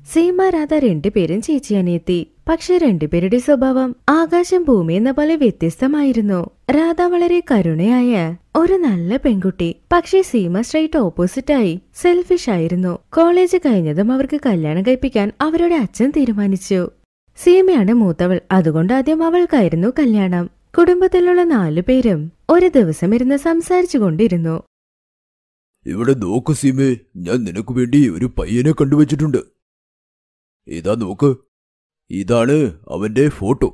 സീമ രാധ രണ്ടുപേരും ചേച്ചി അനിയത്തി പക്ഷെ രണ്ടുപേരുടെ സ്വഭാവം ആകാശം ഭൂമി എന്ന പോലെ വ്യത്യസ്തമായിരുന്നു രാധ വളരെ കരുണയായ ഒരു നല്ല പെൺകുട്ടി പക്ഷേ സീമ സ്ട്രൈറ്റ് ഓപ്പോസിറ്റായി സെൽഫിഷ് ആയിരുന്നു കോളേജ് കഴിഞ്ഞതും അവർക്ക് കല്യാണം കഴിപ്പിക്കാൻ അവരുടെ അച്ഛൻ തീരുമാനിച്ചു സീമയാണ് മൂത്തവൾ അതുകൊണ്ട് ആദ്യം അവൾക്കായിരുന്നു കല്യാണം കുടുംബത്തിലുള്ള നാലു പേരും ഒരു ദിവസം ഇരുന്ന് സംസാരിച്ചു കൊണ്ടിരുന്നു ഇവിടെ നോക്ക് സീമേ ഞാൻ നിനക്ക് വേണ്ടി ഒരു പയ്യനെ കണ്ടുവച്ചിട്ടുണ്ട് ഇതാ നോക്ക് ഇതാണ് അവന്റെ ഫോട്ടോ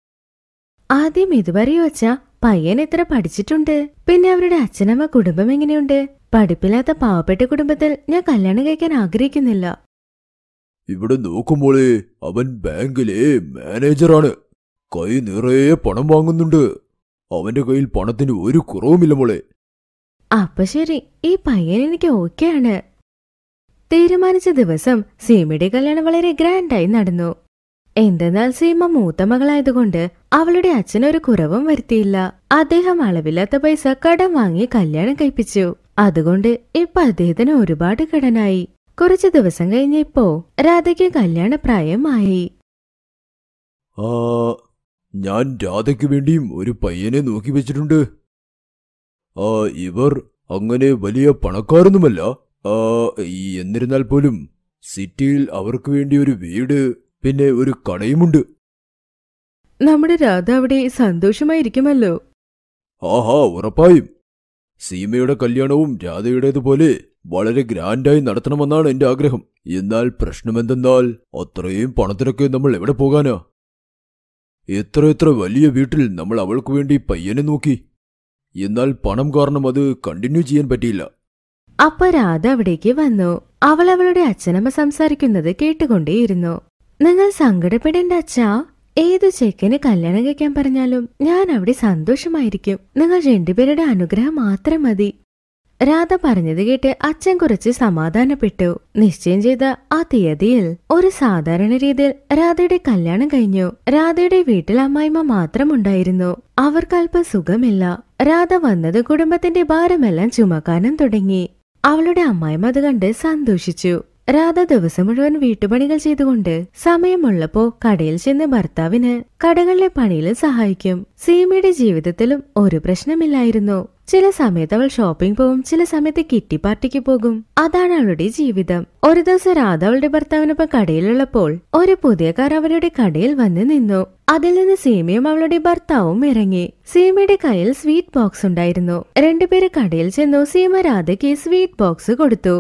ആദ്യം ഇതുവരെ വച്ച പയ്യൻ എത്ര പഠിച്ചിട്ടുണ്ട് പിന്നെ അവരുടെ അച്ഛനമ്മ കുടുംബം എങ്ങനെയുണ്ട് പഠിപ്പില്ലാത്ത പാവപ്പെട്ട കുടുംബത്തിൽ ഞാൻ കല്യാണം കഴിക്കാൻ ആഗ്രഹിക്കുന്നില്ല ഇവിടെ നോക്കുമ്പോളേ അവൻ ബാങ്കിലെ മാനേജറാണ് കൈ നിറയെ പണം വാങ്ങുന്നുണ്ട് അവന്റെ കയ്യിൽ പണത്തിന് ഒരു കുറവുമില്ല മോളെ അപ്പൊ ശരി ഈ പയ്യൻ എനിക്ക് ഓക്കെയാണ് തീരുമാനിച്ച ദിവസം സീമയുടെ കല്യാണം വളരെ ഗ്രാൻഡായി നടന്നു എന്തെന്നാൽ സീമ മൂത്ത മകളായതുകൊണ്ട് അവളുടെ അച്ഛനൊരു കുറവും വരുത്തിയില്ല അദ്ദേഹം അളവില്ലാത്ത പൈസ കടം വാങ്ങി കല്യാണം കഴിപ്പിച്ചു അതുകൊണ്ട് ഇപ്പൊ അദ്ദേഹത്തിന് ഒരുപാട് കടനായി കുറച്ചു ദിവസം കഴിഞ്ഞപ്പോ രാധയ്ക്ക് കല്യാണ പ്രായമായി ആ ഞാൻ രാധയ്ക്ക് വേണ്ടിയും ഒരു പയ്യനെ നോക്കി വെച്ചിട്ടുണ്ട് ആ ഇവർ അങ്ങനെ വലിയ പണക്കാരൊന്നുമല്ല ആ ഈ എന്നിരുന്നാൽ പോലും സിറ്റിയിൽ അവർക്ക് വേണ്ടി ഒരു വീട് പിന്നെ ഒരു കടയുമുണ്ട് നമ്മുടെ രാധ അവിടെ സന്തോഷമായിരിക്കുമല്ലോ ആഹാ ഉറപ്പായും സീമയുടെ കല്യാണവും രാധയുടേതുപോലെ വളരെ ഗ്രാൻഡായി നടത്തണമെന്നാണ് എന്റെ ആഗ്രഹം എന്നാൽ പ്രശ്നമെന്തെന്നാൽ അത്രയും പണത്തിനൊക്കെ നമ്മൾ എവിടെ പോകാനാ എത്ര എത്ര വലിയ വീട്ടിൽ നമ്മൾ അവൾക്ക് വേണ്ടി പയ്യനെ നോക്കി എന്നാൽ പണം കാരണം അത് കണ്ടിന്യൂ ചെയ്യാൻ പറ്റിയില്ല അപ്പൊ രാധ അവിടേക്ക് വന്നു അവൾ അവളുടെ അച്ഛനമ്മ സംസാരിക്കുന്നത് കേട്ടുകൊണ്ടേയിരുന്നു നിങ്ങൾ സങ്കടപ്പെടേണ്ട അച്ഛാ ഏതു ചെക്കന് കല്യാണം കഴിക്കാൻ പറഞ്ഞാലും ഞാൻ അവിടെ സന്തോഷമായിരിക്കും നിങ്ങൾ രണ്ടുപേരുടെ അനുഗ്രഹം മാത്രം മതി രാധ പറഞ്ഞത് കേട്ട് അച്ഛൻ കുറച്ച് സമാധാനപ്പെട്ടു നിശ്ചയം ചെയ്ത ആ തീയതിയിൽ ഒരു സാധാരണ രീതിയിൽ രാധയുടെ കല്യാണം കഴിഞ്ഞു രാധയുടെ വീട്ടിൽ അമ്മായിമ്മ മാത്രമുണ്ടായിരുന്നു അവർക്കല്പ സുഖമില്ല രാധ വന്നത് കുടുംബത്തിന്റെ ഭാരമെല്ലാം ചുമക്കാനും തുടങ്ങി അവളുടെ അമ്മായിമ്മ അത് കണ്ട് സന്തോഷിച്ചു രാധ ദിവസം മുഴുവൻ വീട്ടുപണികൾ ചെയ്തുകൊണ്ട് സമയമുള്ളപ്പോ കടയിൽ ചെന്ന് ഭർത്താവിന് കടകളിലെ പണിയിൽ സഹായിക്കും സീമയുടെ ജീവിതത്തിലും ഒരു പ്രശ്നമില്ലായിരുന്നു ചില സമയത്ത് അവൾ ഷോപ്പിംഗ് പോകും ചില സമയത്ത് കിറ്റി പാർട്ടിക്ക് പോകും അതാണ് അവളുടെ ജീവിതം ഒരു ദിവസം രാധ അവളുടെ ഭർത്താവിനൊപ്പം കടയിലുള്ളപ്പോൾ ഒരു പുതിയ കാർ അവരുടെ കടയിൽ വന്ന് നിന്നു അതിൽ നിന്ന് സീമയും അവളുടെ ഭർത്താവും ഇറങ്ങി സീമയുടെ കയ്യിൽ സ്വീറ്റ് ബോക്സ് ഉണ്ടായിരുന്നു രണ്ടുപേര് കടയിൽ ചെന്നു സീമ രാധയ്ക്ക് സ്വീറ്റ് ബോക്സ് കൊടുത്തു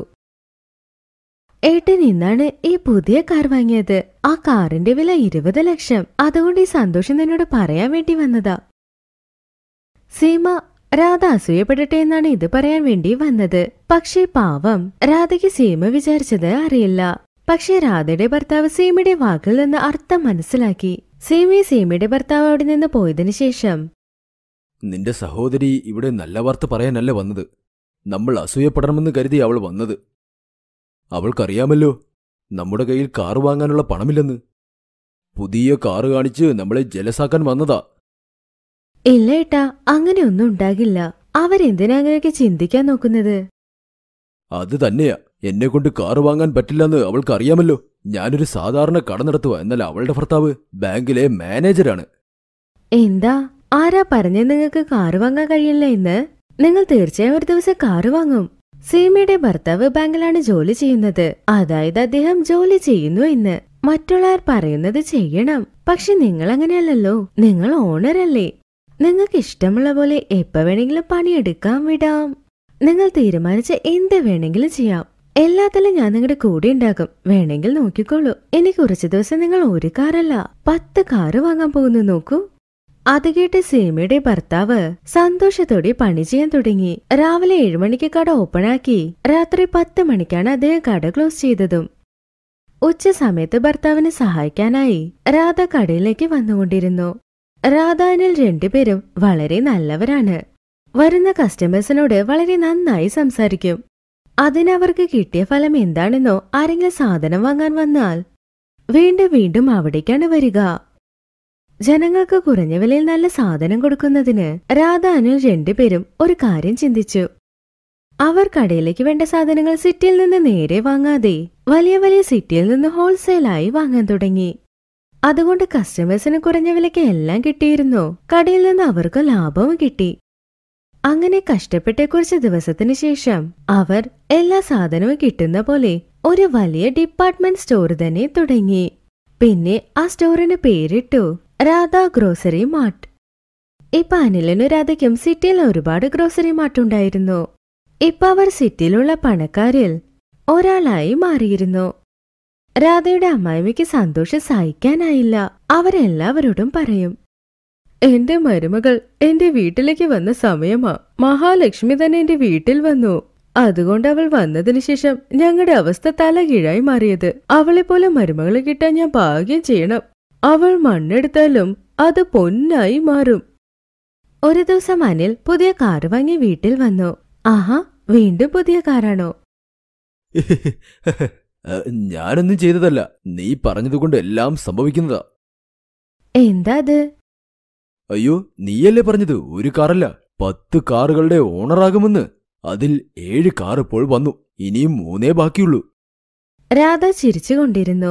ഏട്ടൻ ഇന്നാണ് ഈ പുതിയ കാർ വാങ്ങിയത് ആ കാറിന്റെ വില ഇരുപത് ലക്ഷം അതുകൊണ്ട് ഈ സന്തോഷം നിന്നോട് പറയാൻ വേണ്ടി വന്നതാ സീമ രാധ അസൂയപ്പെടട്ടെ എന്നാണ് ഇത് പറയാൻ വേണ്ടി വന്നത് പക്ഷേ പാവം രാധയ്ക്ക് സീമ വിചാരിച്ചത് അറിയില്ല പക്ഷേ രാധയുടെ ഭർത്താവ് സീമയുടെ വാക്കിൽ നിന്ന് അർത്ഥം മനസ്സിലാക്കി സീമയെ സീമയുടെ ഭർത്താവ് അവിടെ നിന്ന് പോയതിനു ശേഷം നിന്റെ സഹോദരി ഇവിടെ നല്ല വാർത്ത പറയാനല്ല വന്നത് നമ്മൾ അസൂയപ്പെടണമെന്ന് കരുതി അവൾ വന്നത് അവൾക്കറിയാമല്ലോ നമ്മുടെ കയ്യിൽ കാറ് വാങ്ങാനുള്ള പണമില്ലെന്ന് പുതിയ കാറ് കാണിച്ച് നമ്മളെ ജലസാക്കാൻ വന്നതാ ഇല്ല ഏട്ടാ അങ്ങനെയൊന്നും ഉണ്ടാകില്ല അവരെന്തിനാ അങ്ങനെയൊക്കെ ചിന്തിക്കാൻ നോക്കുന്നത് അത് തന്നെയാ എന്നെ കൊണ്ട് കാറ് വാങ്ങാൻ പറ്റില്ലെന്ന് അവൾക്ക് അറിയാമല്ലോ ഞാനൊരു സാധാരണ കട നടത്തുക എന്നാൽ അവളുടെ ഭർത്താവ് ബാങ്കിലെ മാനേജരാണ് എന്താ ആരാ പറഞ്ഞേ നിങ്ങൾക്ക് കാറ് വാങ്ങാൻ കഴിയില്ല എന്ന് നിങ്ങൾ തീർച്ചയായും ഒരു ദിവസം കാറ് വാങ്ങും സീമയുടെ ഭർത്താവ് ബാങ്കിലാണ് ജോലി ചെയ്യുന്നത് അതായത് അദ്ദേഹം ജോലി ചെയ്യുന്നു എന്ന് മറ്റുള്ളവർ പറയുന്നത് ചെയ്യണം പക്ഷെ നിങ്ങൾ അങ്ങനെയല്ലല്ലോ നിങ്ങൾ ഓണറല്ലേ നിങ്ങൾക്ക് ഇഷ്ടമുള്ള പോലെ എപ്പോ വേണമെങ്കിലും പണിയെടുക്കാൻ വിടാം നിങ്ങൾ തീരുമാനിച്ച എന്ത് വേണമെങ്കിലും ചെയ്യാം എല്ലാത്തിലും ഞാൻ നിങ്ങളുടെ കൂടെ ഉണ്ടാകും വേണമെങ്കിൽ നോക്കിക്കോളൂ ഇനി കുറച്ചു ദിവസം നിങ്ങൾ ഒരു കാറല്ല പത്ത് കാറ് വാങ്ങാൻ പോകുന്നു നോക്കൂ അത് കേട്ട് സീമയുടെ ഭർത്താവ് സന്തോഷത്തോടെ പണി ചെയ്യാൻ തുടങ്ങി രാവിലെ ഏഴുമണിക്ക് കട ഓപ്പണാക്കി രാത്രി പത്ത് മണിക്കാണ് അദ്ദേഹം കട ക്ലോസ് ചെയ്തതും ഉച്ച സമയത്ത് ഭർത്താവിനെ സഹായിക്കാനായി രാധ കടയിലേക്ക് വന്നുകൊണ്ടിരുന്നു രാധ അനിൽ രണ്ടുപേരും വളരെ നല്ലവരാണ് വരുന്ന കസ്റ്റമേഴ്സിനോട് വളരെ നന്നായി സംസാരിക്കും അതിനവർക്ക് കിട്ടിയ ഫലം എന്താണെന്നോ ആരെങ്കിലും സാധനം വാങ്ങാൻ വന്നാൽ വീണ്ടും വീണ്ടും അവിടേക്കാണ് വരിക ജനങ്ങൾക്ക് കുറഞ്ഞ വിലയിൽ നല്ല സാധനം കൊടുക്കുന്നതിന് രാധ അനിൽ രണ്ടുപേരും ഒരു കാര്യം ചിന്തിച്ചു അവർ കടയിലേക്ക് വേണ്ട സാധനങ്ങൾ സിറ്റിയിൽ നിന്ന് നേരെ വാങ്ങാതെ വലിയ വലിയ സിറ്റിയിൽ നിന്ന് ഹോൾസെയിലായി വാങ്ങാൻ തുടങ്ങി അതുകൊണ്ട് കസ്റ്റമേഴ്സിന് കുറഞ്ഞ വിലയ്ക്ക് എല്ലാം കിട്ടിയിരുന്നു കടയിൽ നിന്ന് അവർക്ക് ലാഭവും കിട്ടി അങ്ങനെ കഷ്ടപ്പെട്ട കുറച്ച് ദിവസത്തിനു ശേഷം അവർ എല്ലാ സാധനവും കിട്ടുന്ന പോലെ ഒരു വലിയ ഡിപ്പാർട്ട്മെന്റ് സ്റ്റോർ തന്നെ തുടങ്ങി പിന്നെ ആ സ്റ്റോറിന് പേരിട്ടു രാധ ഗ്രോസറി മാർട്ട് ഇപ്പൊ അനിലിനും രാധയ്ക്കും സിറ്റിയിൽ ഒരുപാട് ഗ്രോസറി മാർട്ട് ഉണ്ടായിരുന്നു ഇപ്പൊ അവർ സിറ്റിയിലുള്ള പണക്കാരിൽ ഒരാളായി മാറിയിരുന്നു രാധയുടെ അമ്മായിമ്മയ്ക്ക് സന്തോഷം സഹിക്കാനായില്ല അവരെല്ലാവരോടും പറയും എന്റെ മരുമകൾ എന്റെ വീട്ടിലേക്ക് വന്ന സമയമാ മഹാലക്ഷ്മി തന്നെ എന്റെ വീട്ടിൽ വന്നു അതുകൊണ്ട് അവൾ വന്നതിന് ശേഷം ഞങ്ങളുടെ അവസ്ഥ തലകീഴായി മാറിയത് അവളെ പോലെ മരുമകളെ കിട്ടാൻ ഞാൻ ഭാഗ്യം ചെയ്യണം അവൾ മണ്ണെടുത്താലും അത് പൊന്നായി മാറും ഒരു ദിവസം അനിൽ പുതിയ കാർ വാങ്ങി വീട്ടിൽ വന്നു ആഹാ വീണ്ടും പുതിയ കാറാണോ ഏ, ഞാനൊന്നും ചെയ്തതല്ല നീ പറഞ്ഞതുകൊണ്ട് എല്ലാം സംഭവിക്കുന്നതാ എന്താ അത് അയ്യോ നീയല്ലേ പറഞ്ഞത് ഒരു കാറല്ല പത്ത് കാറുകളുടെ ഓണറാകുമെന്ന് അതിൽ ഏഴ് കാർ ഇപ്പോൾ വന്നു ഇനിയും മൂന്നേ ബാക്കിയുള്ളൂ രാധ ചിരിച്ചുകൊണ്ടിരുന്നു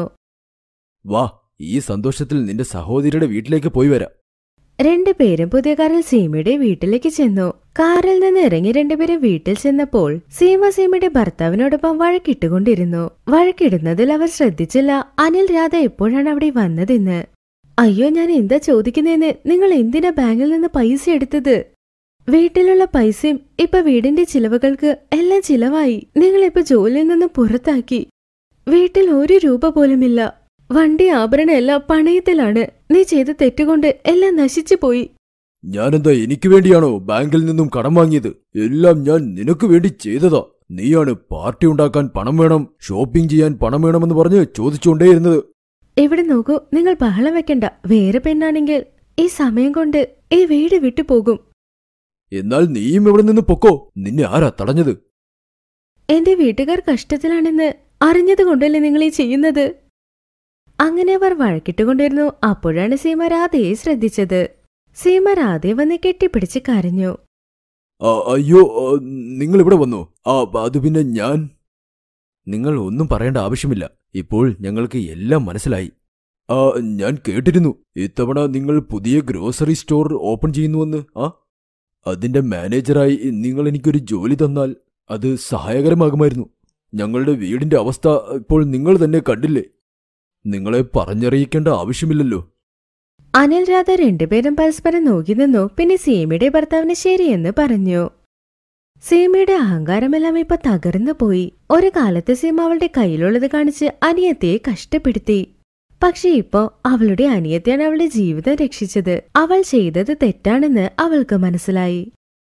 വാ ഈ സന്തോഷത്തിൽ നിന്റെ സഹോദരിയുടെ വീട്ടിലേക്ക് പോയി വരാം രണ്ടുപേരും പുതിയ കാറിൽ സീമയുടെ വീട്ടിലേക്ക് ചെന്നു കാറിൽ നിന്ന് ഇറങ്ങി രണ്ടുപേരും വീട്ടിൽ ചെന്നപ്പോൾ സീമ സീമയുടെ ഭർത്താവിനോടൊപ്പം വഴക്കിട്ടുകൊണ്ടിരുന്നു വഴക്കിടുന്നതിൽ അവർ ശ്രദ്ധിച്ചില്ല അനിൽ രാധ എപ്പോഴാണ് അവിടെ വന്നതെന്ന് അയ്യോ ഞാൻ എന്താ ചോദിക്കുന്നതെന്ന് നിങ്ങൾ എന്തിനാ ബാങ്കിൽ നിന്ന് പൈസ എടുത്തത് വീട്ടിലുള്ള പൈസയും ഇപ്പൊ വീടിന്റെ ചിലവുകൾക്ക് എല്ലാം ചിലവായി നിങ്ങളിപ്പോ ജോലിയിൽ നിന്ന് പുറത്താക്കി വീട്ടിൽ ഒരു രൂപ പോലുമില്ല വണ്ടി ആഭരണം എല്ലാം പണയത്തിലാണ് നീ ചെയ്ത തെറ്റുകൊണ്ട് എല്ലാം നശിച്ചു പോയി ഞാനെന്താ എനിക്ക് വേണ്ടിയാണോ ബാങ്കിൽ നിന്നും കടം വാങ്ങിയത് എല്ലാം ഞാൻ നിനക്ക് വേണ്ടി ചെയ്തതാ നീയാണ് പാർട്ടി ഉണ്ടാക്കാൻ പണം വേണം ഷോപ്പിംഗ് ചെയ്യാൻ പണം വേണമെന്ന് പറഞ്ഞ് ചോദിച്ചുകൊണ്ടേയിരുന്നത് ഇവിടെ നോക്കൂ നിങ്ങൾ ബഹളം വെക്കണ്ട വേറെ പെണ്ണാണെങ്കിൽ ഈ സമയം കൊണ്ട് ഈ വീട് വിട്ടു പോകും എന്നാൽ നീയും ഇവിടെ നിന്ന് പൊക്കോ നിന്നെ ആരാ തടഞ്ഞത് എന്റെ വീട്ടുകാർ കഷ്ടത്തിലാണെന്ന് അറിഞ്ഞത് കൊണ്ടല്ലേ നിങ്ങൾ ഈ ചെയ്യുന്നത് അങ്ങനെ അവർ വഴക്കിട്ടുകൊണ്ടിരുന്നു അപ്പോഴാണ് സീമ രാധയെ ശ്രദ്ധിച്ചത് സീമ രാധയെ വന്ന് കെട്ടിപ്പിടിച്ച് കരഞ്ഞു ആ, അയ്യോ നിങ്ങൾ ഇവിടെ വന്നു ആ അത് പിന്നെ ഞാൻ നിങ്ങൾ ഒന്നും പറയേണ്ട ആവശ്യമില്ല ഇപ്പോൾ ഞങ്ങൾക്ക് എല്ലാം മനസ്സിലായി ആ ഞാൻ കേട്ടിരുന്നു ഇത്തവണ നിങ്ങൾ പുതിയ ഗ്രോസറി സ്റ്റോർ ഓപ്പൺ ചെയ്യുന്നുവെന്ന് ആ അതിന്റെ മാനേജറായി നിങ്ങൾ എനിക്കൊരു ജോലി തന്നാൽ അത് സഹായകരമാകുമായിരുന്നു ഞങ്ങളുടെ വീടിന്റെ അവസ്ഥ ഇപ്പോൾ നിങ്ങൾ തന്നെ കണ്ടില്ലേ നിങ്ങളെ പറഞ്ഞറിയിക്കേണ്ട ആവശ്യമില്ലല്ലോ അനിൽ രാധ രണ്ടുപേരും പരസ്പരം നോക്കി നിന്നു പിന്നെ സീമയുടെ ഭർത്താവിന് ശരിയെന്ന് പറഞ്ഞു സീമയുടെ അഹങ്കാരമെല്ലാം ഇപ്പൊ തകർന്നു പോയി ഒരു കാലത്ത് സീമ അവളുടെ കയ്യിലുള്ളത് കാണിച്ച് അനിയത്തിയെ കഷ്ടപ്പെടുത്തി പക്ഷെ ഇപ്പോ അവളുടെ അനിയത്തിയാണ് അവളുടെ ജീവിതം രക്ഷിച്ചത് അവൾ ചെയ്തത് തെറ്റാണെന്ന് അവൾക്ക് മനസ്സിലായി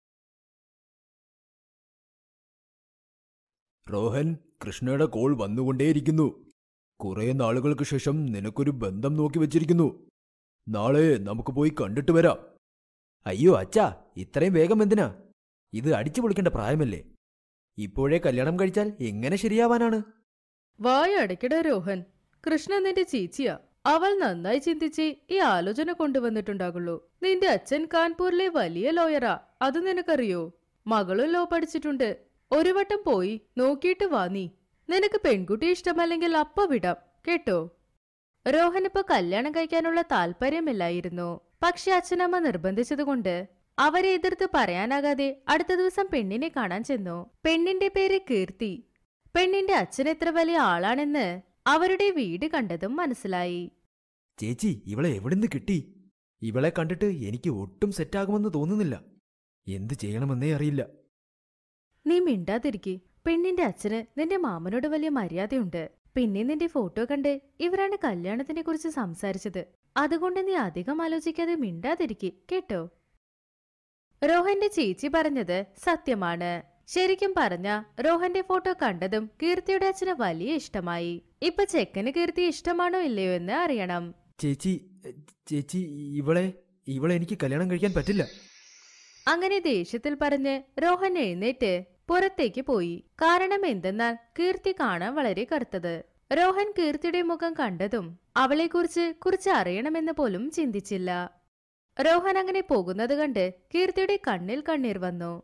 റോഹൻ കൃഷ്ണയുടെ കോൾ വന്നുകൊണ്ടേയിരിക്കുന്നു കുറെ നാളുകൾക്ക് ശേഷം നിനക്കൊരു ബന്ധം നോക്കി വെച്ചിരിക്കുന്നു നാളെ നമുക്ക് പോയി കണ്ടിട്ട് വരാം അയ്യോ അച്ഛാ ഇത്രയും വേഗം എന്തിനാ ഇത് അടിച്ചു പൊളിക്കേണ്ട പ്രായമല്ലേ ഇപ്പോഴേ കല്യാണം കഴിച്ചാൽ എങ്ങനെ ശരിയാവാനാണ് വായ അടയ്ക്കട രോഹൻ കൃഷ്ണ നിന്റെ ചേച്ചിയാ അവൾ നന്നായി ചിന്തിച്ച് ഈ ആലോചന കൊണ്ടുവന്നിട്ടുണ്ടാകുള്ളൂ നിന്റെ അച്ഛൻ കാൺപൂരിലെ വലിയ ലോയറാ അത് നിനക്കറിയോ മകളും ലോ പഠിച്ചിട്ടുണ്ട് ഒരു വട്ടം പോയി നോക്കിയിട്ട് വാ നീ നിനക്ക് പെൺകുട്ടി ഇഷ്ടമല്ലെങ്കിൽ അപ്പ വിടാം കേട്ടോ രോഹനിപ്പോ കല്യാണം കഴിക്കാനുള്ള താല്പര്യമില്ലായിരുന്നു പക്ഷെ അച്ഛനമ്മ നിർബന്ധിച്ചതുകൊണ്ട് അവരെ എതിർത്ത് പറയാനാകാതെ അടുത്ത ദിവസം പെണ്ണിനെ കാണാൻ ചെന്നു പെണ്ണിന്റെ പേര് കീർത്തി പെണ്ണിന്റെ അച്ഛൻ എത്ര വലിയ ആളാണെന്ന് അവരുടെ വീട് കണ്ടതും മനസ്സിലായി ചേച്ചി ഇവളെ എവിടുന്ന് കിട്ടി ഇവളെ കണ്ടിട്ട് എനിക്ക് ഒട്ടും സെറ്റാകുമെന്ന് തോന്നുന്നില്ല എന്ത് ചെയ്യണമെന്നേ അറിയില്ല നീ മിണ്ടാതിരിക്കെ പെണ്ണിന്റെ അച്ഛന് നിന്റെ മാമനോട് വലിയ മര്യാദയുണ്ട് പിന്നെ നിന്റെ ഫോട്ടോ കണ്ട് ഇവരാണ് കല്യാണത്തിനെ കുറിച്ച് സംസാരിച്ചത് അതുകൊണ്ട് നീ അധികം ആലോചിക്കാതെ മിണ്ടാതിരിക്കെ കേട്ടോ രോഹന്റെ ചേച്ചി പറഞ്ഞത് സത്യമാണ് ശരിക്കും പറഞ്ഞ രോഹന്റെ ഫോട്ടോ കണ്ടതും കീർത്തിയുടെ അച്ഛന് വലിയ ഇഷ്ടമായി ഇപ്പൊ ചെക്കന് കീർത്തി ഇഷ്ടമാണോ ഇല്ലയോ എന്ന് അറിയണം ചേച്ചി എ, ചേച്ചി ഇവളെ ഇവളെ എനിക്ക് കല്യാണം കഴിക്കാൻ പറ്റില്ല അങ്ങനെ ദേഷ്യത്തിൽ പറഞ്ഞ് രോഹൻ എഴുന്നേറ്റ് പുറത്തേക്ക് പോയി കാരണം എന്തെന്നാൽ കീർത്തി കാണാൻ വളരെ കറുത്തത് രോഹൻ കീർത്തിയുടെ മുഖം കണ്ടതും അവളെക്കുറിച്ച് കുറിച്ച് അറിയണമെന്ന് പോലും ചിന്തിച്ചില്ല രോഹൻ അങ്ങനെ പോകുന്നത് കണ്ട് കീർത്തിയുടെ കണ്ണിൽ കണ്ണീർ വന്നു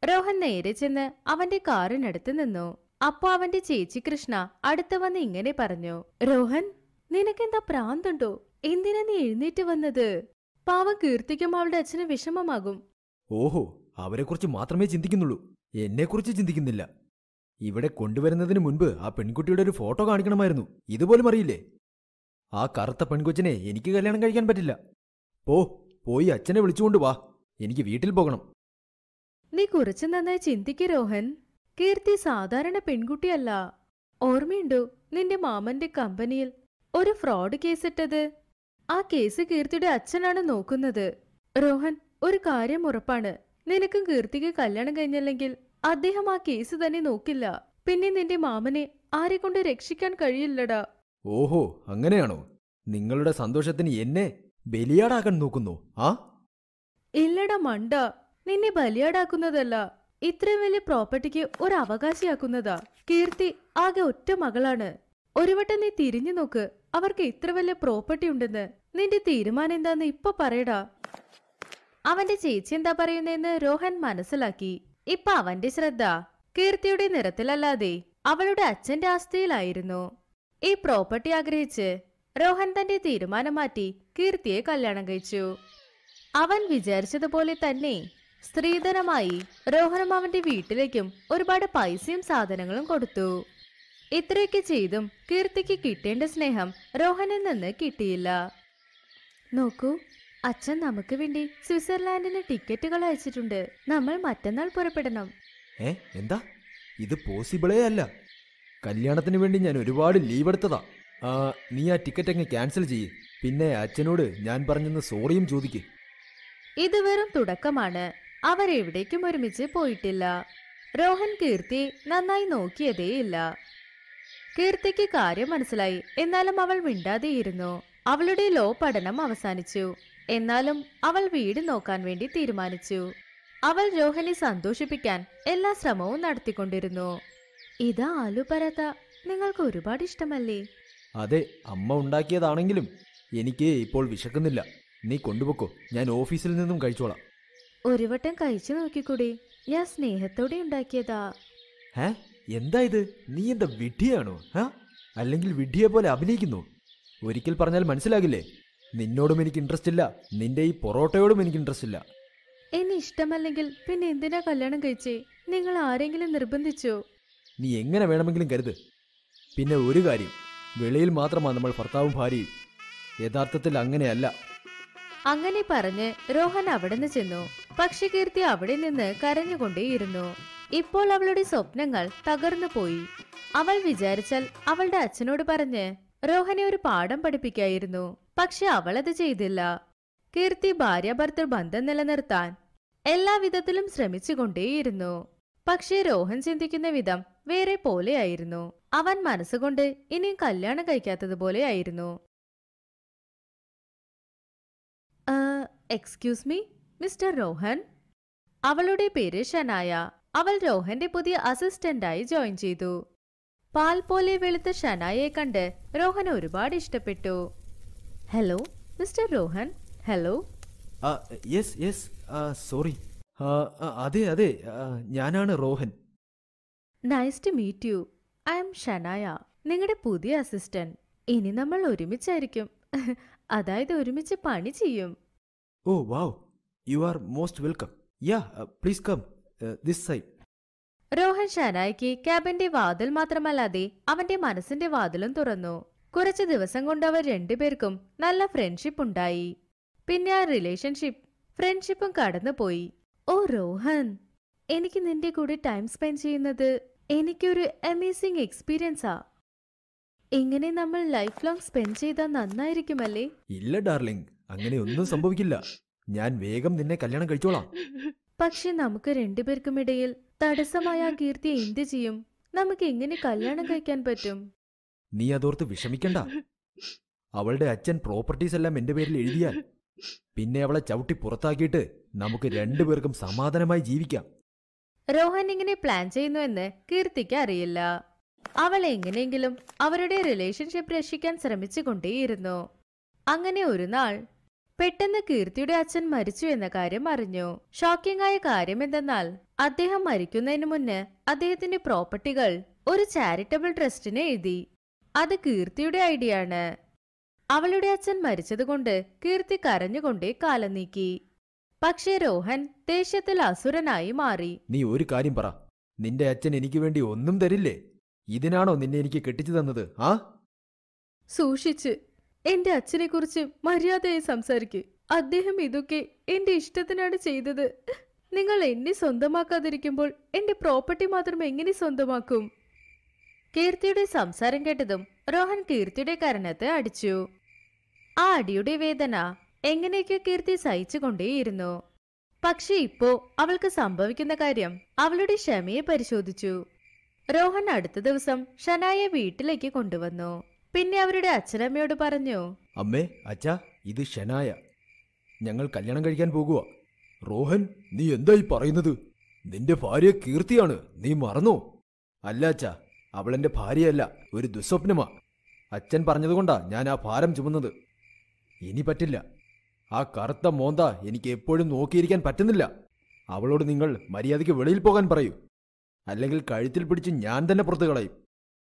രോഹൻ നേരെ ചെന്ന് അവന്റെ കാറിനടുത്ത് നിന്നു അപ്പോ അവന്റെ ചേച്ചി കൃഷ്ണ അടുത്ത് വന്ന് ഇങ്ങനെ പറഞ്ഞു രോഹൻ നിനക്കെന്താ പ്രാന്തുണ്ടോ എന്തിനാ നീ എഴുന്നേറ്റ് വന്നത് പാവം കീർത്തിക്കും അവളുടെ അച്ഛന് വിഷമമാകും ഓഹോ അവരെക്കുറിച്ച് മാത്രമേ ചിന്തിക്കുന്നുള്ളൂ എന്നെക്കുറിച്ച് ചിന്തിക്കുന്നില്ല ഇവിടെ കൊണ്ടുവരുന്നതിന് മുൻപ് ആ പെൺകുട്ടിയുടെ ഒരു ഫോട്ടോ കാണിക്കണമായിരുന്നു ഇതുപോലും അറിയില്ലേ ആ കറുത്ത പെൺകൊച്ചിനെ എനിക്ക് കല്യാണം കഴിക്കാൻ പറ്റില്ല പോ പോയി അച്ഛനെ വിളിച്ചുകൊണ്ട് വാ എനിക്ക് വീട്ടിൽ പോകണം നീ കുറച്ചു നന്നായി ചിന്തിക്ക് രോഹൻ കീർത്തി സാധാരണ പെൺകുട്ടിയല്ല ഓർമ്മയുണ്ടോ നിന്റെ മാമന്റെ കമ്പനിയിൽ ഒരു ഫ്രോഡ് കേസിട്ടത് ആ കേസ് കീർത്തിയുടെ അച്ഛനാണ് നോക്കുന്നത് രോഹൻ ഒരു കാര്യം ഉറപ്പാണ് നിനക്കും കീർത്തിക്ക് കല്യാണം കഴിഞ്ഞില്ലെങ്കിൽ അദ്ദേഹം ആ കേസ് തന്നെ നോക്കില്ല പിന്നെ നിന്റെ മാമനെ ആരെ കൊണ്ട് രക്ഷിക്കാൻ കഴിയില്ലടാ ഓഹോ അങ്ങനെയാണോ നിങ്ങളുടെ സന്തോഷത്തിന് എന്നെ ബലിയാടാക്കാൻ നോക്കുന്നു ആ ഇല്ലടാ മണ്ട നിന്നെ ബലിയാടാക്കുന്നതല്ല ഇത്രയും വലിയ പ്രോപ്പർട്ടിക്ക് ഒരു അവകാശിയാക്കുന്നതാ കീർത്തി ആകെ ഒറ്റ മകളാണ് ഒരു വട്ടം നീ തിരിഞ്ഞു നോക്ക് അവർക്ക് ഇത്ര വലിയ പ്രോപ്പർട്ടി ഉണ്ടെന്ന് നിന്റെ തീരുമാനം എന്താന്ന് ഇപ്പൊ പറയടാ അവന്റെ ചേച്ചി എന്താ പറയുന്നതെന്ന് രോഹൻ മനസ്സിലാക്കി ഇപ്പൊ അവന്റെ ശ്രദ്ധ കീർത്തിയുടെ നിറത്തിലല്ലാതെ അവളുടെ അച്ഛന്റെ ആസ്തിയിലായിരുന്നു ഈ പ്രോപ്പർട്ടി ആഗ്രഹിച്ച് രോഹൻ തന്റെ തീരുമാനം മാറ്റി കീർത്തിയെ കല്യാണം കഴിച്ചു അവൻ വിചാരിച്ചതുപോലെ തന്നെ സ്ത്രീധനമായി രോഹനും അവന്റെ വീട്ടിലേക്കും ഒരുപാട് പൈസയും സാധനങ്ങളും കൊടുത്തു ഇത്രയൊക്കെ ചെയ്തും കീർത്തിക്ക് കിട്ടേണ്ട സ്നേഹം രോഹനിൽ നിന്ന് കിട്ടിയില്ല നോക്കൂ അച്ഛൻ നമുക്ക് വേണ്ടി സ്വിറ്റ്സർലാൻഡിന് ടിക്കറ്റുകൾ അയച്ചിട്ടുണ്ട് നമ്മൾ മറ്റന്നാൾ പുറപ്പെടണം ഏ എന്താ ഇത് പോസിബിളേ അല്ല കല്യാണത്തിന് വേണ്ടി ഞാൻ ഒരുപാട് ലീവ് എടുത്തതാ ആ, നീ ആ ടിക്കറ്റ് അങ്ങ് ക്യാൻസൽ ചെയ്യ് പിന്നെ അച്ഛനോട് ഞാൻ പറഞ്ഞെന്ന് സോറിയും ചോദിക്ക് ഇത് വെറും തുടക്കമാണ് അവർ എവിടേക്കും ഒരുമിച്ച് പോയിട്ടില്ല രോഹൻ കീർത്തി നന്നായി നോക്കിയതേയില്ല കീർത്തിക്ക് കാര്യം മനസ്സിലായി എന്നാലും അവൾ മിണ്ടാതെയിരുന്നു അവളുടെ ലോ പഠനം അവസാനിച്ചു എന്നാലും അവൾ വീട് നോക്കാൻ വേണ്ടി തീരുമാനിച്ചു അവൾ രോഹനെ സന്തോഷിപ്പിക്കാൻ എല്ലാ ശ്രമവും നടത്തിക്കൊണ്ടിരുന്നു ഇതാ ആലു പരാത്ത നിങ്ങൾക്ക് ഒരുപാട് ഇഷ്ടമല്ലേ അതെ അമ്മ ഉണ്ടാക്കിയതാണെങ്കിലും എനിക്ക് ഇപ്പോൾ വിശക്കുന്നില്ല നീ കൊണ്ടുപോക്കോ ഞാൻ ഓഫീസിൽ നിന്നും കഴിച്ചോളാം ഒരു വട്ടം കഴിച്ചു നോക്കിക്കൂടി ഞാൻ സ്നേഹത്തോടെ ഉണ്ടാക്കിയതാ ഏ എന്താ ഇത് നീ എന്താ വിഡ്ഢിയാണോ ഹാ അല്ലെങ്കിൽ വിഡ്ഢിയെ പോലെ അഭിനയിക്കുന്നു ഒരിക്കൽ പറഞ്ഞാൽ മനസ്സിലാകില്ലേ നിന്നോടും എനിക്ക് ഇൻട്രസ്റ്റ് ഇല്ല നിന്റെ ഈ പൊറോട്ടയോടും എനിക്ക് ഇൻട്രസ്റ്റ് ഇല്ല എന്നെ ഇഷ്ടമല്ലെങ്കിൽ പിന്നെ എന്തിനാ കല്യാണം കഴിച്ചേ നിങ്ങൾ ആരെങ്കിലും നിർബന്ധിച്ചോ നീ എങ്ങനെ വേണമെങ്കിലും കരുത് പിന്നെ ഒരു കാര്യം വെളിയിൽ മാത്രമാണ് നമ്മൾ ഭർത്താവും ഭാര്യയും യഥാർത്ഥത്തിൽ അങ്ങനെയല്ല അങ്ങനെ പറഞ്ഞ് രോഹൻ അവിടെ നിന്ന് ചെന്നു പക്ഷി കീർത്തി അവിടെ നിന്ന് കരഞ്ഞുകൊണ്ടേയിരുന്നു ഇപ്പോൾ അവളുടെ സ്വപ്നങ്ങൾ തകർന്നു പോയി അവൾ വിചാരിച്ചാൽ അവളുടെ അച്ഛനോട് പറഞ്ഞ് രോഹനെ ഒരു പാഠം പഠിപ്പിക്കായിരുന്നു പക്ഷെ അവളത് ചെയ്തില്ല കീർത്തി ഭാര്യാഭർത്തൃ ബന്ധം നിലനിർത്താൻ എല്ലാ വിധത്തിലും ശ്രമിച്ചുകൊണ്ടേയിരുന്നു പക്ഷേ രോഹൻ ചിന്തിക്കുന്ന വിധം വേറെ പോലെയായിരുന്നു അവൻ മനസ്സുകൊണ്ട് ഇനിയും കല്യാണം കഴിക്കാത്തതുപോലെയായിരുന്നു എക്സ്ക്യൂസ് മീ മിസ്റ്റർ രോഹൻ അവളുടെ പേര് ഷനായ അവൾ രോഹന്റെ പുതിയ അസിസ്റ്റന്റായി ജോയിൻ ചെയ്തു പാൽ പോലെ വെളുത്ത ഷനായെ കണ്ട് രോഹൻ ഒരുപാട് ഇഷ്ടപ്പെട്ടു ഹലോ മിസ്റ്റർ രോഹൻ ഹലോ ആ യെസ് യെസ് സോറി അതെ അതെ ആ, ഞാനാണ് Rohan nice to meet you I am Shanaya നിങ്ങളുടെ പുതിയ അസിസ്റ്റന്റ് ഇനി നമ്മൾ ഒരുമിച്ചായിരിക്കും അതായത് ഒരുമിച്ച് പണി ചെയ്യും oh wow you are most welcome yeah please come this side Rohan ഷനായ്ക്ക് ക്യാബിന്റെ വാതിൽ മാത്രമല്ലാതെ അവന്റെ മനസ്സിന്റെ വാതിലും തുറന്നു കുറച്ചു ദിവസം കൊണ്ട് അവർ രണ്ടുപേർക്കും നല്ല ഫ്രണ്ട്ഷിപ്പ് ഉണ്ടായി പിന്നെ ആ റിലേഷൻഷിപ്പ് ഫ്രണ്ട്ഷിപ്പും കടന്നുപോയി ഓ രോഹൻ എനിക്ക് നിന്റെ കൂടെ ടൈം സ്പെൻഡ് ചെയ്യുന്നത് എനിക്കൊരു അമേസിംഗ് എക്സ്പീരിയൻസാ ഇങ്ങനെ നമ്മൾ ലൈഫ് ലോങ് സ്പെൻഡ് ചെയ്താൽ നന്നായിരിക്കുമല്ലേ ഇല്ല ഡാർലിംഗ് അങ്ങനെ ഒന്നും സംഭവിക്കില്ല ഞാൻ വേഗം നിന്നെ കല്യാണം കഴിച്ചോളാം പക്ഷെ നമുക്ക് രണ്ടുപേർക്കും ഇടയിൽ തടസ്സമായ ആ കീർത്തി എന്ത് ചെയ്യും നമുക്ക് എങ്ങനെ കല്യാണം കഴിക്കാൻ പറ്റും നീ അതോർത്ത് വിഷമിക്കണ്ട അവളുടെ അച്ഛൻ പ്രോപ്പർട്ടീസ് എല്ലാം എന്റെ പേരിൽ എഴുതിയാൽ പിന്നെ അവളെ ചവിട്ടി പുറത്താക്കിയിട്ട് നമുക്ക് രണ്ടുപേർക്കും സമാധാനമായി ജീവിക്കാം രോഹൻ ഇങ്ങനെ പ്ലാൻ ചെയ്യുന്നുവെന്ന് കീർത്തിക്ക് അറിയില്ല അവൾ എങ്ങനെയെങ്കിലും അവരുടെ റിലേഷൻഷിപ്പ് രക്ഷിക്കാൻ ശ്രമിച്ചുകൊണ്ടേയിരുന്നു അങ്ങനെ ഒരു നാൾ പെട്ടെന്ന് കീർത്തിയുടെ അച്ഛൻ മരിച്ചു എന്ന കാര്യം അറിഞ്ഞു ഷോക്കിംഗ് ആയ കാര്യം എന്തെന്നാൽ അദ്ദേഹം മരിക്കുന്നതിന് മുന്ന് അദ്ദേഹത്തിന്റെ പ്രോപ്പർട്ടികൾ ഒരു ചാരിറ്റബിൾ ട്രസ്റ്റിന് എഴുതി അത് കീർത്തിയുടെ ഐഡിയ ആണ് അവളുടെ അച്ഛൻ മരിച്ചതുകൊണ്ട് കീർത്തി കരഞ്ഞുകൊണ്ടേ കാലം നീക്കി പക്ഷേ രോഹൻ ദേഷ്യത്തിൽ അസുരനായി മാറി നീ ഒരു കാര്യം പറ നിന്റെ അച്ഛൻ എനിക്ക് വേണ്ടി ഒന്നും തരില്ലേ ഇതിനാണോ നിന്നെ എനിക്ക് കെട്ടിച്ചു തന്നത് ആ സൂക്ഷിച്ച് എന്റെ അച്ഛനെക്കുറിച്ച് മര്യാദയായി സംസാരിക്ക് അദ്ദേഹം ഇതൊക്കെ എന്റെ ഇഷ്ടത്തിനാണ് ചെയ്തത് നിങ്ങൾ എന്നെ സ്വന്തമാക്കാതിരിക്കുമ്പോൾ എന്റെ പ്രോപ്പർട്ടി മാത്രം എങ്ങനെ സ്വന്തമാക്കും കീർത്തിയുടെ സംസാരം കേട്ടതും രോഹൻ കീർത്തിയുടെ കരണത്തെ അടിച്ചു ആ അടിയുടെ വേദന എങ്ങനെയൊക്കെ കീർത്തി സഹിച്ചുകൊണ്ടേയിരുന്നു പക്ഷെ ഇപ്പോ അവൾക്ക് സംഭവിക്കുന്ന കാര്യം അവളുടെ ക്ഷമയെ പരിശോധിച്ചു രോഹൻ അടുത്ത ദിവസം ഷനായെ വീട്ടിലേക്ക് കൊണ്ടുവന്നു പിന്നെ അവരുടെ അച്ഛനമ്മയോട് പറഞ്ഞു അമ്മേ അച്ഛാ ഇത് ഷെനായ ഞങ്ങൾ കല്യാണം കഴിക്കാൻ പോകുക റോഹൻ നീ എന്തായി പറയുന്നത് നിന്റെ ഭാര്യ കീർത്തിയാണ് നീ മറന്നോ അല്ല അച്ഛാ അവളെന്റെ ഭാര്യയല്ല ഒരു ദുസ്വപ്നമാ അച്ഛൻ പറഞ്ഞതുകൊണ്ടാ ഞാൻ ആ ഭാരം ചുമന്നത് ഇനി പറ്റില്ല ആ കറുത്ത മോന്ത എനിക്ക് എപ്പോഴും നോക്കിയിരിക്കാൻ പറ്റുന്നില്ല അവളോട് നിങ്ങൾ മര്യാദയ്ക്ക് വെളിയിൽ പോകാൻ പറയൂ അല്ലെങ്കിൽ കഴുത്തിൽ പിടിച്ച് ഞാൻ തന്നെ പുറത്തു കളയും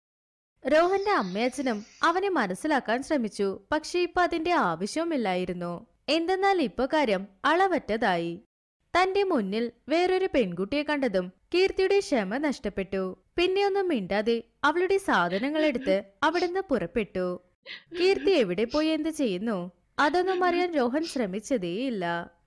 രോഹന്റെ അമ്മയച്ഛനും അവനെ മനസ്സിലാക്കാൻ ശ്രമിച്ചു പക്ഷെ ഇപ്പൊ അതിന്റെ ആവശ്യവുമില്ലായിരുന്നു എന്തെന്നാൽ ഇപ്പൊ കാര്യം അളവറ്റതായി തന്റെ മുന്നിൽ വേറൊരു പെൺകുട്ടിയെ കണ്ടതും കീർത്തിയുടെ ക്ഷമ നഷ്ടപ്പെട്ടു പിന്നെയൊന്നും മിണ്ടാതെ അവളുടെ സാധനങ്ങളെടുത്ത് അവിടുന്ന് പുറപ്പെട്ടു കീർത്തി എവിടെ പോയി എന്ത് ചെയ്യുന്നു അതൊന്നും അറിയാൻ രോഹൻ ശ്രമിച്ചതേയില്ല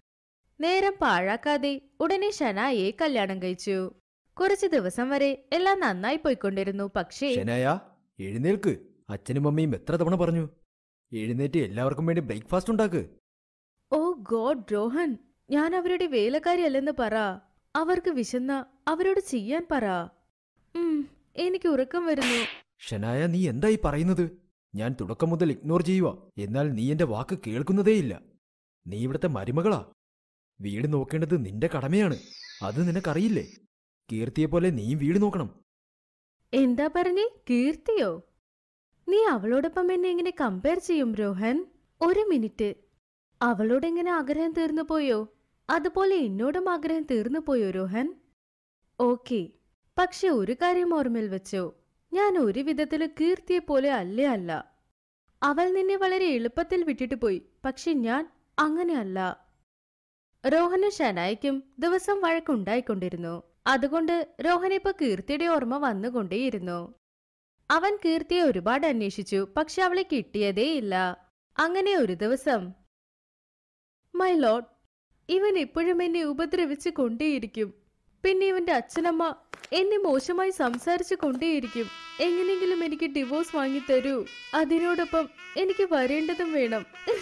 നേരം പാഴാക്കാതെ ഉടനെ ഷനായെ കല്യാണം കഴിച്ചു കുറച്ചു ദിവസം വരെ എല്ലാം നന്നായി പോയിക്കൊണ്ടിരുന്നു പക്ഷേ ഷെനായ എഴുന്നേൽക്ക് അച്ഛനും അമ്മയും എത്ര തവണ പറഞ്ഞു എഴുന്നേറ്റ് എല്ലാവർക്കും വേണ്ടി ബ്രേക്ക്ഫാസ്റ്റ് ഉണ്ടാക്ക് ഓ ഗോഡ് രോഹൻ ഞാൻ അവരുടെ വേലക്കാരിയല്ലെന്ന് പറ അവർക്ക് വിശന്ന അവരോട് ചെയ്യാൻ പറ ഉം, എനിക്ക് ഉറക്കം വരുന്നു ഷനായ നീ എന്തായി പറയുന്നത് ഞാൻ തുടക്കം മുതൽ ഇഗ്നോർ ചെയ്യുക എന്നാൽ നീ എന്റെ വാക്ക് കേൾക്കുന്നതേയില്ല നീ ഇവിടുത്തെ മരുമകളാ വീട് നോക്കേണ്ടത് നിന്റെ കടമയാണ് അത് നിനക്കറിയില്ലേ കീർത്തിയെപ്പോലെ നീയും വീട് നോക്കണം എന്താ പറഞ്ഞേ കീർത്തിയോ നീ അവളോടൊപ്പം എന്നെ എങ്ങനെ കമ്പയർ ചെയ്യും രോഹൻ ഒരു മിനിറ്റ് അവളോട് എങ്ങനെ ആഗ്രഹം തീർന്നു പോയോ അതുപോലെ എന്നോടും ആഗ്രഹം തീർന്നു പോയോ രോഹൻ ഓക്കെ പക്ഷെ ഒരു കാര്യം ഓർമ്മയിൽ വെച്ചോ ഞാൻ ഒരു വിധത്തില് കീർത്തിയെ പോലെ അല്ലേ അല്ല അവൾ നിന്നെ വളരെ എളുപ്പത്തിൽ വിട്ടിട്ട് പോയി പക്ഷെ ഞാൻ അങ്ങനെയല്ല രോഹനും ഷനായിക്കും ദിവസം വഴക്കുണ്ടായിക്കൊണ്ടിരുന്നു അതുകൊണ്ട് രോഹൻ ഇപ്പൊ കീർത്തിയുടെ ഓർമ്മ വന്നുകൊണ്ടേയിരുന്നു അവൻ കീർത്തിയെ ഒരുപാട് അന്വേഷിച്ചു പക്ഷെ അവളെ കിട്ടിയതേയില്ല അങ്ങനെ ഒരു ദിവസം മൈ ലോഡ് ഇവൻ എപ്പോഴും എന്നെ ഉപദ്രവിച്ച് കൊണ്ടേയിരിക്കും പിന്നെ ഇവന്റെ അച്ഛനമ്മ എന്നെ മോശമായി സംസാരിച്ചു കൊണ്ടേയിരിക്കും എങ്ങനെയെങ്കിലും എനിക്ക് ഡിവോഴ്സ് വാങ്ങിത്തരൂ അതിനോടൊപ്പം എനിക്ക് വരേണ്ടതും വേണം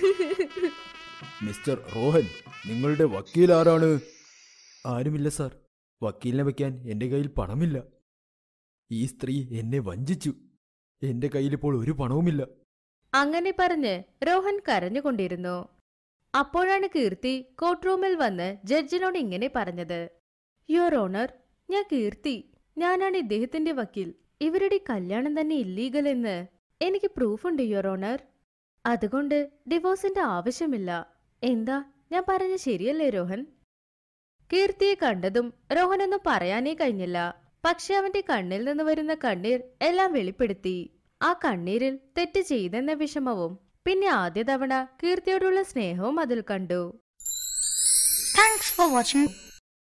മിസ്റ്റർ റോഹൻ നിങ്ങളുടെ വക്കീൽ ആരാണ് ആരുമില്ല സാർ വക്കീലിനെ വെക്കാൻ എന്റെ കയ്യിൽ പണമില്ല ഈ സ്ത്രീ എന്നെ വഞ്ചിച്ചു എന്റെ കയ്യിലിപ്പോൾ ഒരു പണവുമില്ല അങ്ങനെ പറഞ്ഞ് രോഹൻ കരഞ്ഞുകൊണ്ടിരുന്നു അപ്പോഴാണ് കീർത്തി കോർട്ട് റൂമിൽ വന്ന് ജഡ്ജിനോട് ഇങ്ങനെ പറഞ്ഞത് യുവർ ഓണർ ഞാൻ കീർത്തി ഞാനാണ് ഇദ്ദേഹത്തിന്റെ വക്കീൽ ഇവരുടെ കല്യാണം തന്നെ ഇല്ലീഗൽ എന്ന് എനിക്ക് പ്രൂഫുണ്ട് യുവർ ഓണർ അതുകൊണ്ട് ഡിവോഴ്സിന്റെ ആവശ്യമില്ല എന്താ ഞാൻ പറഞ്ഞ ശരിയല്ലേ രോഹൻ കീർത്തിയെ കണ്ടതും രോഹനൊന്നും പറയാനേ കഴിഞ്ഞില്ല പക്ഷെ അവന്റെ കണ്ണിൽ നിന്ന് വരുന്ന കണ്ണീർ എല്ലാം വെളിപ്പെടുത്തി ആ കണ്ണീരിൽ തെറ്റ് ചെയ്തെന്ന വിഷമവും പിന്നെ ആദ്യ തവണ കീർത്തിയോടുള്ള സ്നേഹവും അതിൽ കണ്ടു Thanks for watching.